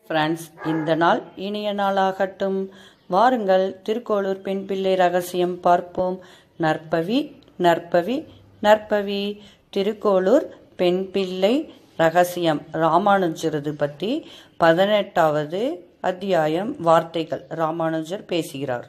friends இந்த நாள் இனிய நாளாகட்டும் வாருங்கள் திருக்கோளூர் பெண் பிள்ளை ரகசியம் பார்ப்போம் நற்பவி நற்பவி நற்பவி திருக்கோளூர் பெண் பிள்ளை ரகசியம் ராமானுஜரது பற்றி பதினெட்டாவது அத்தியாயம் வார்த்தைகள் ராமானுஜர் பேசுகிறார்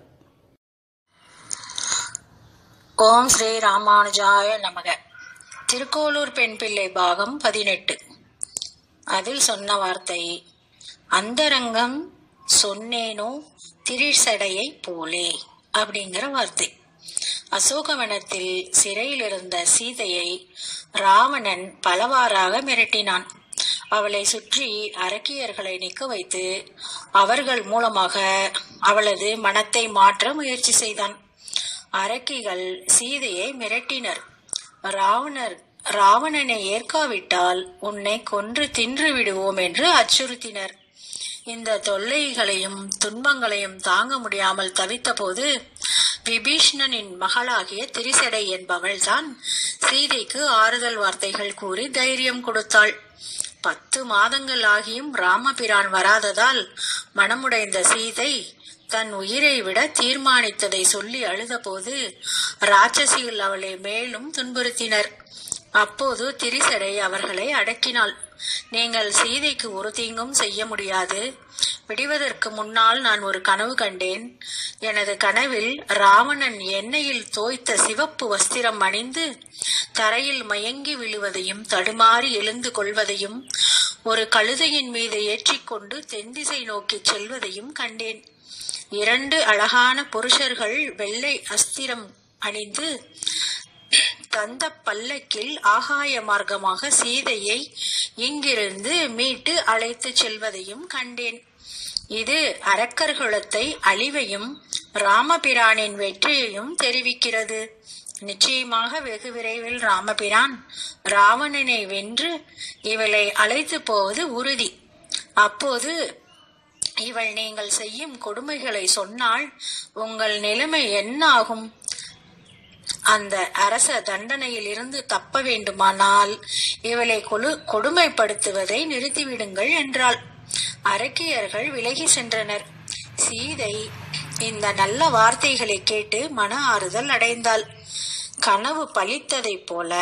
ஓம் ஸ்ரீ ராமானுஜாய நமக திருக்கோளூர் பெண் பிள்ளை பாகம் பதினெட்டு அதில் சொன்ன வார்த்தை அந்தரங்கம் சொன்னேனோ திரிசடையை போலே அப்படிங்கிற வார்த்தை அசோகவனத்தில் சிறையில் இருந்த சீதையை ராவணன் பலவாறாக மிரட்டினான் அவளை சுற்றி அரக்கியர்களை நிற்க வைத்து அவர்கள் மூலமாக அவளது மனத்தை மாற்ற முயற்சி செய்தான் அரக்கிகள் சீதையை மிரட்டினர் ராவணர் ராவணனை ஏற்காவிட்டால் உன்னை கொன்று தின்று விடுவோம் என்று அச்சுறுத்தினர் இந்த தொல்லைகளையும் துன்பங்களையும் தாங்க முடியாமல் தவித்தபோது விபீஷ்ணனின் மகளாகிய திரிசடை என்பவள்தான் சீதைக்கு ஆறுதல் வார்த்தைகள் கூறி தைரியம் கொடுத்தாள் பத்து மாதங்கள் ஆகியும் ராமபிரான் வராததால் மனமுடைந்த சீதை தன் உயிரை விட தீர்மானித்ததை சொல்லி அழுதபோது ராட்சசிகள் அவளை மேலும் துன்புறுத்தினர் அப்போது திரிசடை அவர்களை அடக்கினாள் நீங்கள் சீதைக்கு ஒரு தீங்கும் செய்ய முடியாது விடுவதற்கு முன்னால் நான் ஒரு கனவு கண்டேன் எனது கனவில் ராவணன் எண்ணெயில் தோய்த்த சிவப்பு வஸ்திரம் அணிந்து தரையில் மயங்கி விழுவதையும் தடுமாறி எழுந்து கொள்வதையும் ஒரு கழுதையின் மீது ஏற்றிக்கொண்டு தென்திசை நோக்கி செல்வதையும் கண்டேன் இரண்டு அழகான புருஷர்கள் வெள்ளை அஸ்திரம் அணிந்து தந்த பல்லக்கில் ஆகாய மார்க்கமாக சீதையை இங்கிருந்து மீட்டு அழைத்து செல்வதையும் கண்டேன் இது அரக்கர்குலத்தை அழிவையும் ராமபிரானின் வெற்றியையும் தெரிவிக்கிறது நிச்சயமாக வெகு விரைவில் ராமபிரான் ராவணனை வென்று இவளை அழைத்து போவது உறுதி அப்போது இவள் நீங்கள் செய்யும் கொடுமைகளை சொன்னால் உங்கள் நிலைமை என்ன ஆகும் அந்த அரச தண்டனையில் இருந்து தப்ப வேண்டுமானால் இவளை கொடு கொடுமைப்படுத்துவதை நிறுத்திவிடுங்கள் என்றாள் அரக்கியர்கள் விலகி சென்றனர் சீதை இந்த நல்ல வார்த்தைகளை கேட்டு மன ஆறுதல் அடைந்தாள் கனவு பலித்ததைப் போல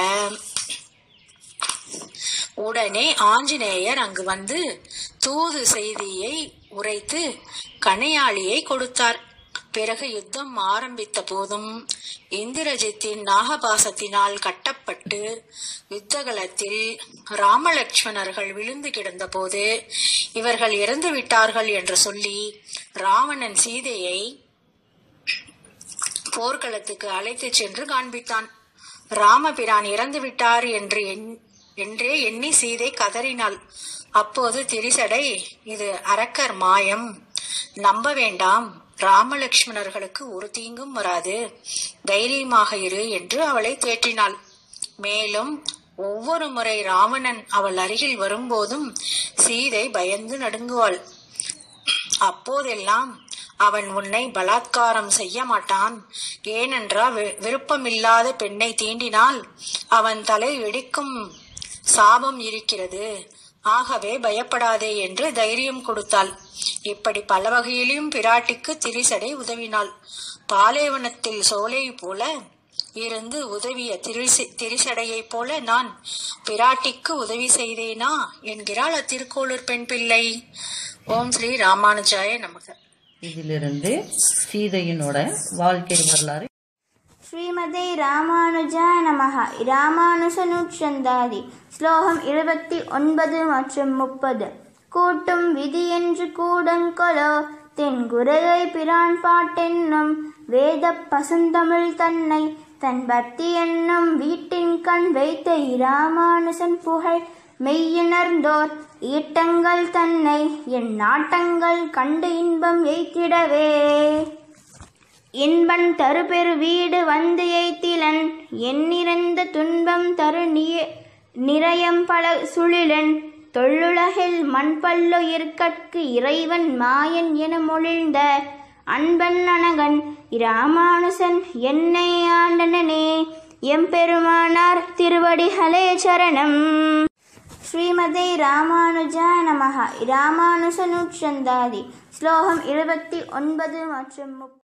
உடனே ஆஞ்சநேயர் அங்கு வந்து தூது செய்தியை உரைத்து கணையாளியை கொடுத்தார் பிறகு யுத்தம் ஆரம்பித்த போதும் இந்திரஜித்தின் நாகபாசத்தினால் கட்டப்பட்டு யுத்தகலத்தில் ராமலட்சுமணர்கள் விழுந்து கிடந்த போது இவர்கள் இறந்து விட்டார்கள் என்று சொல்லி ராவணன் சீதையை போர்க்களத்துக்கு அழைத்துச் சென்று காண்பித்தான் ராமபிரான் இறந்து விட்டார் என்று என்றே எண்ணி சீதை கதறினாள் அப்போது திரிசடை இது அரக்கர் மாயம் நம்ப வேண்டாம் ராமலட்சுமணர்களுக்கு ஒரு தீங்கும் வராது தைரியமாக இரு என்று அவளை தேற்றினாள் மேலும் ஒவ்வொரு முறை ராவணன் அவள் அருகில் வரும்போதும் சீதை பயந்து நடுங்குவாள் அப்போதெல்லாம் அவன் உன்னை பலாத்காரம் செய்ய மாட்டான் ஏனென்றால் விருப்பமில்லாத பெண்ணை தீண்டினால் அவன் தலை வெடிக்கும் சாபம் இருக்கிறது ஆகவே பயப்படாதே என்று தைரியம் கொடுத்தாள் இப்படி பல வகையிலும் பிராட்டிக்கு திரிசடை உதவினாள் பாலைவனத்தில் சோலை போல இருந்து உதவிய திரிசி திரிசடையைப் போல நான் பிராட்டிக்கு உதவி செய்தேனா என்கிறாள் அத்திருக்கோளூர் பெண் பிள்ளை ஓம் ஸ்ரீ ராமானுஜாய நமக இதிலிருந்து சீதையினோட வாழ்க்கை வரலாறு ஸ்ரீமதே ராமானுஜா நமக ராமானுஜ நூற்றந்தாதி ஸ்லோகம் இருபத்தி ஒன்பது மற்றும் முப்பது கூட்டும் விதி என்று கூடங்கொலோ தென்குரையை பிரான் பாட்டென்னும் வேத பசுந்தமிழ் தன்னை தன் பக்தி என்னும் வீட்டின் கண் வைத்த இராமானுசன் புகழ் மெய்யுணர்ந்தோர் ஈட்டங்கள் தன்னை என் நாட்டங்கள் கண்டு இன்பம் எய்த்திடவே இன்பன் தருபெரு வீடு வந்து எய்த்திலன் எண்ணிறந்த துன்பம் தரு நிரயம் பல சுழிலன் தொல்லுலகில் மண்பல்லுயிர்கட்கு இறைவன் மாயன் என மொழிந்த அன்பன் அனகன் இராமானுசன் என்னை ஆண்டனே எம்பெருமானார் திருவடிகளே சரணம் ஸ்ரீமதே ராமானுஜா நமஹ ராமானுஜ நூற்றந்தாதி ஸ்லோகம் இருபத்தி ஒன்பது மற்றும் முப்பது